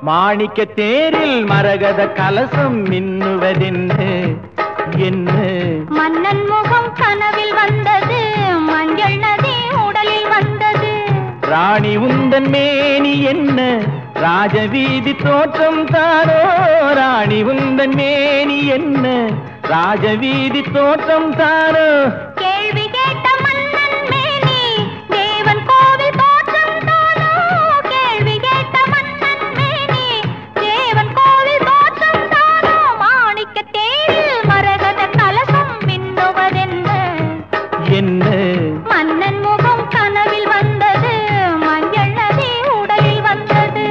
மாணிக்க தேரில் மரகத கலசம் மின்னுவதென்று என்ன மன்னன் முகம் கனவில் வந்தது மஞ்சள் நதி உடலில் வந்தது ராணி உந்தன் மேனி என்ன ராஜவீதி தோற்றம் தானோ ராணி உந்தன் மேனி என்ன ராஜவீதி தோற்றம் தானோ கேள்வி கேட்ட மன்னன் மேனி தேவன் கோவில் தோற்றம் தானோ கேள்வி கேட்ட மன்னன் மேனி தேவன் கோவில் தோற்றம் தானோ மாணிக்க தேரில் மரகத கலசம் மின்னுவதென்ன என்ன மன்னன் முகம் கனவில் வந்தது மஞ்சள் நதி உடலில் வந்தது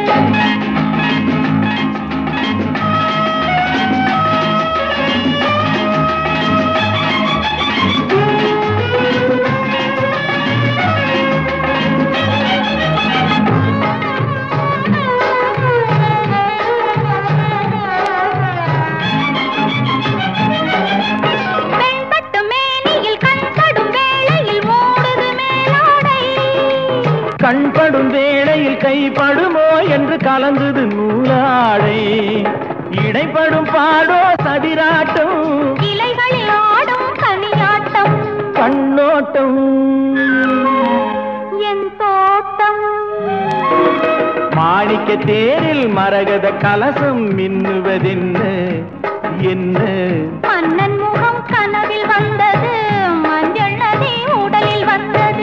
வெண்பட்டு மேனியில் கண்படும் வேளையில் மூடுது மேலாடை கண்படும் வேளையில் கைப்படுமோ என்று கலந்தது நூலாடை இடைப்படும் பாடோ சதிராட்டம் இலைகளில் ஆடும் கனியாட்டம் கண்ணோட்டம் என் தோட்டம் மாணிக்க தேரில் மரகத கலசம் மின்னுவதென்ன என்ன மன்னன் முகம் கனவில் வந்தது மஞ்சள் நதி உடலில் வந்தது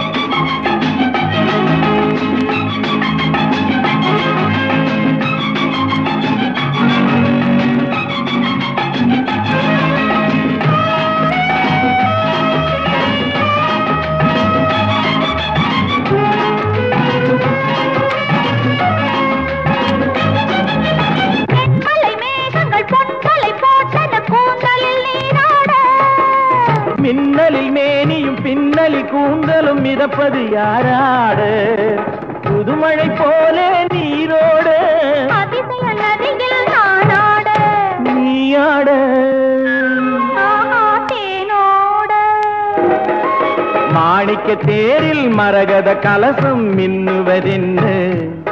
தென்மலை மேகங்கள் பொன்களை போட்டன கூந்தலில் நீராட மின்னலில் மேனியும் பின்னலில் கூந்தலும் மிதப்பது யாராடு புதுமழை போல நீரோடு அதிசய நதியில் நானாட நீயாட ஆஹா தேனோட மாணிக்க தேரில் மரகத கலசம் மின்னுவதென்ன